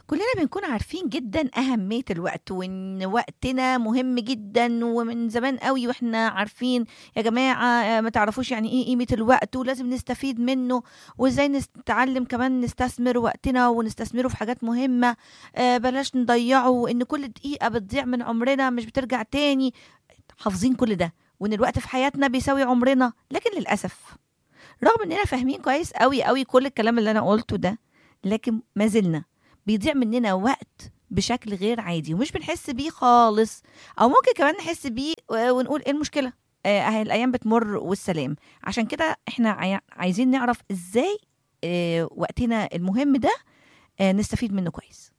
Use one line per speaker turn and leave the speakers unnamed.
كلنا بنكون عارفين جدا أهمية الوقت وإن وقتنا مهم جدا ومن زمان قوي وإحنا عارفين يا جماعة آه، ما تعرفوش يعني إيه قيمة الوقت ولازم نستفيد منه وإزاي نتعلم كمان نستثمر وقتنا ونستثمره في حاجات مهمة آه، بلاش نضيعه وإن كل دقيقة بتضيع من عمرنا مش بترجع تاني حافظين كل ده وإن الوقت في حياتنا بيساوي عمرنا لكن للأسف رغم إننا فاهمين كويس قوي قوي كل الكلام اللي أنا قلته ده لكن ما زلنا بيضيع مننا وقت بشكل غير عادي ومش بنحس بيه خالص او ممكن كمان نحس بيه ونقول ايه المشكله آه، اهي الايام بتمر والسلام عشان كده احنا عاي- عايزين نعرف ازاي آه، وقتنا المهم ده آه، نستفيد منه كويس